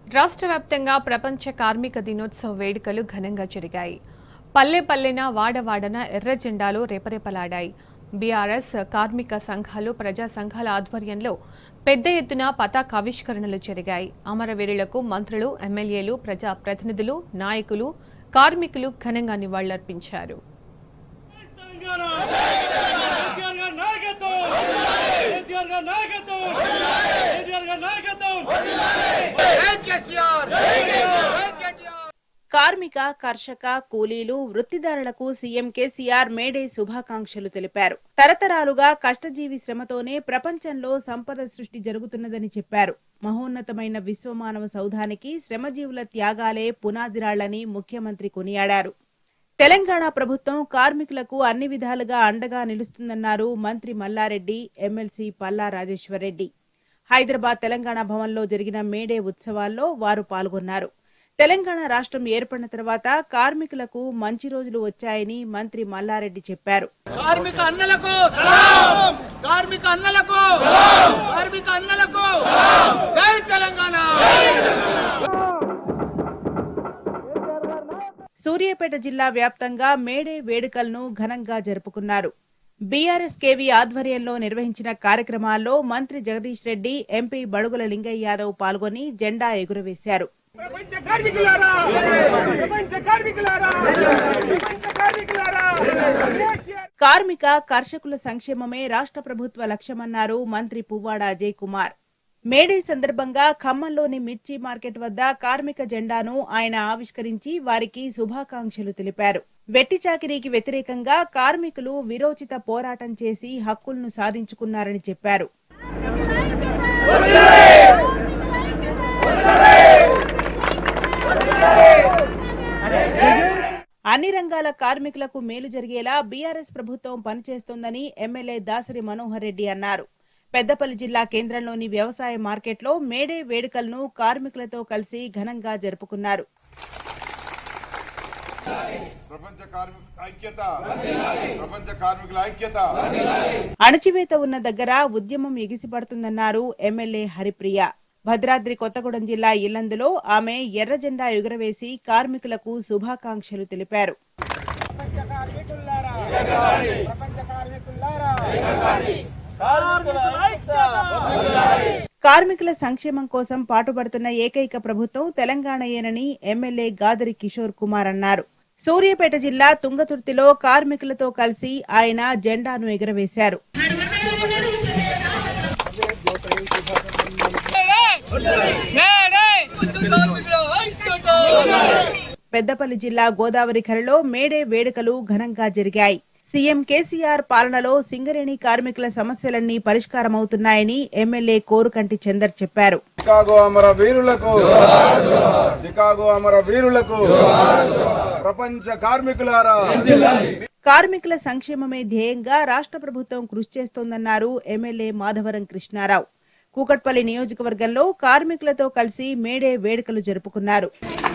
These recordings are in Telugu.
రాష్ట్ర వ్యాప్తంగా ప్రపంచ కార్మిక దినోత్సవ వేడుకలు ఘనంగా జరిగాయి పల్లె పల్లెన వాడవాడన ఎర్ర జెండాలు రేపరేపలాడాయి బీఆర్ఎస్ కార్మిక సంఘాలు ప్రజా సంఘాల ఆధ్వర్యంలో పెద్ద ఎత్తున పతాకావిష్కరణలు జరిగాయి అమరవీరులకు మంత్రులు ఎమ్మెల్యేలు ప్రజా ప్రతినిధులు నాయకులు కార్మికులు ఘనంగా నివాళులర్పించారు తెలంగాణ కేసీఆర్ గారి నాయకత్వం కేసీఆర్ గారి నాయకత్వం కేసీఆర్ గారి నాయకత్వం కార్మిక కర్షక కూలీలు వృత్తిదారులకు సీఎం కేసీఆర్ మేడే శుభాకాంక్షలు తెలిపారు తరతరాలుగా కష్టజీవి శ్రమతోనే ప్రపంచంలో సంపద సృష్టి జరుగుతున్నదని చెప్పారు మహోన్నతమైన విశ్వమానవ సౌధానికి శ్రమజీవుల త్యాగాలే పునాదిరాళ్లని ముఖ్యమంత్రి కొనియాడారు తెలంగాణ ప్రభుత్వం కార్మికులకు అన్ని విధాలుగా అండగా నిలుస్తుందన్నారు మంత్రి మల్లారెడ్డి ఎమ్మెల్సీ పల్లా రాజేశ్వరరెడ్డి హైదరాబాద్ తెలంగాణ భవన్లో జరిగిన మేడే ఉత్సవాల్లో వారు పాల్గొన్నారు తెలంగాణ రాష్ట్రం ఏర్పడిన తర్వాత కార్మికులకు మంచి రోజులు వచ్చాయని మంత్రి మల్లారెడ్డి చెప్పారు కార్మిక అన్నలకు సలాం! కార్మిక అన్నలకు సలాం! కార్మిక అన్నలకు జై తెలంగాణ సూర్యాపేట జిల్లా వ్యాప్తంగా మేడే వేడుకలను ఘనంగా జరుపుకున్నారు బీఆర్ఎస్ కేవీ ఆధ్వర్యంలో నిర్వహించిన కార్యక్రమాల్లో మంత్రి జగదీష్ రెడ్డి ఎంపీ బడుగుల లింగయ్య యాదవ్ పాల్గొని జెండా ఎగురవేశారు ప్రపంచ కార్మికులారా ప్రపంచ కార్మికులారా ప్రపంచ కార్మికులారా కేసీఆర్ కార్మిక కర్షకుల సంక్షేమమే రాష్ట్ర ప్రభుత్వ లక్ష్యమన్నారు మంత్రి పువ్వాడ అజయ్ కుమార్ మేడే సందర్భంగా ఖమ్మంలోని మిర్చి మార్కెట్ వద్ద కార్మిక జెండాను ఆయన ఆవిష్కరించి వారికి శుభాకాంక్షలు తెలిపారు వెట్టి చాకిరీకి వ్యతిరేకంగా కార్మికులు విరోచిత పోరాటం చేసి హక్కులను సాధించుకున్నారని చెప్పారు అన్ని రంగాల కార్మికులకు మేలు జరిగేలా బీఆర్ఎస్ ప్రభుత్వం పనిచేస్తోందని ఎమ్మెల్యే దాసరి మనోహర్ రెడ్డి అన్నారు పెద్దపల్లి జిల్లా కేంద్రంలోని వ్యవసాయ మార్కెట్లో మేడే వేడుకలను కార్మికులతో కలిసి ఘనంగా జరుపుకున్నారు ప్రపంచ కార్మిక ఐక్యత ప్రపంచ కార్మికుల ఐక్యత అణచివేత ఉన్న దగ్గర ఉద్యమం ఎగిసిపడుతుందన్నారు ఎమ్మెల్యే హరిప్రియ భద్రాద్రి కొత్తగూడెం జిల్లా ఇల్లందులో ఆమె ఎర్ర జెండా ఎగురవేసి కార్మికులకు శుభాకాంక్షలు తెలిపారు కార్మికుల సంక్షేమం కోసం పాటుపడుతున్న ఏకైక ప్రభుత్వం తెలంగాణయేనని ఎమ్మెల్యే గాదరి కిషోర్ కుమార్ అన్నారు సూర్యాపేట జిల్లా తుంగతుర్తిలో కార్మికులతో కలిసి ఆయన జెండాను ఎగురవేశారు పెద్దపల్లి జిల్లా గోదావరి ఖరలో మేడే వేడుకలు ఘనంగా జరిగాయి సీఎం కేసీఆర్ పాలనలో సింగరేణి కార్మికుల సమస్యలన్నీ పరిష్కారమవుతున్నాయని ఎమ్మెల్యే కోరుకంటి చందర్ చెప్పారు చికాగో అమర వీరులకు చికాగో అమర వీరులకు ప్రపంచ కార్మికులారా కార్మికుల సంక్షేమమే ధ్యేయంగా రాష్ట్ర ప్రభుత్వం కృషి చేస్తోందన్నారు ఎమ్మెల్యే మాధవరం కృష్ణారావు కూకట్పల్లి నియోజకవర్గంలో కార్మికులతో కలిసి మేడే వేడుకలు జరుపుకున్నారు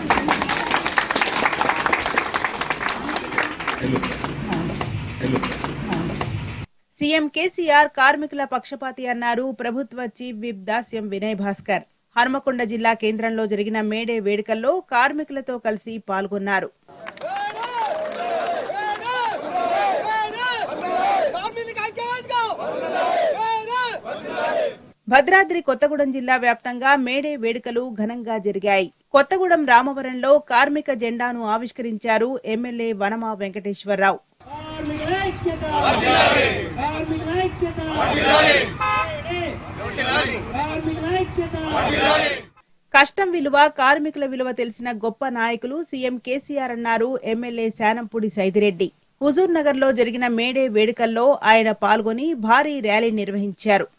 సీఎం కేసీఆర్ కార్మికుల పక్షపాతి అన్నారు ప్రభుత్వ చీఫ్ విప్ దాస్యం వినయ్ భాస్కర్ హనుమకొండ జిల్లా కేంద్రంలో జరిగిన మేడే వేడుకల్లో కార్మికులతో కలిసి పాల్గొన్నారు భద్రాద్రి కొత్తగూడెం జిల్లా వ్యాప్తంగా మేడే వేడుకలు ఘనంగా జరిగాయి కొత్తగూడెం రామవరంలో కార్మిక జెండాను ఆవిష్కరించారు ఎమ్మెల్యే వనమా వెంకటేశ్వరరావు కార్మికుల ఐక్యత కార్మికుల ఐక్యత కార్మికుల ఐక్యత కష్టం విలువ కార్మికుల విలువ తెలిసిన గొప్ప నాయకులు సీఎం కేసీఆర్ అన్నారు ఎమ్మెల్యే శానంపూడి సైదిరెడ్డి హుజూర్ నగర్ లో జరిగిన మేడే వేడుకల్లో ఆయన పాల్గొని భారీ ర్యాలీ నిర్వహించారు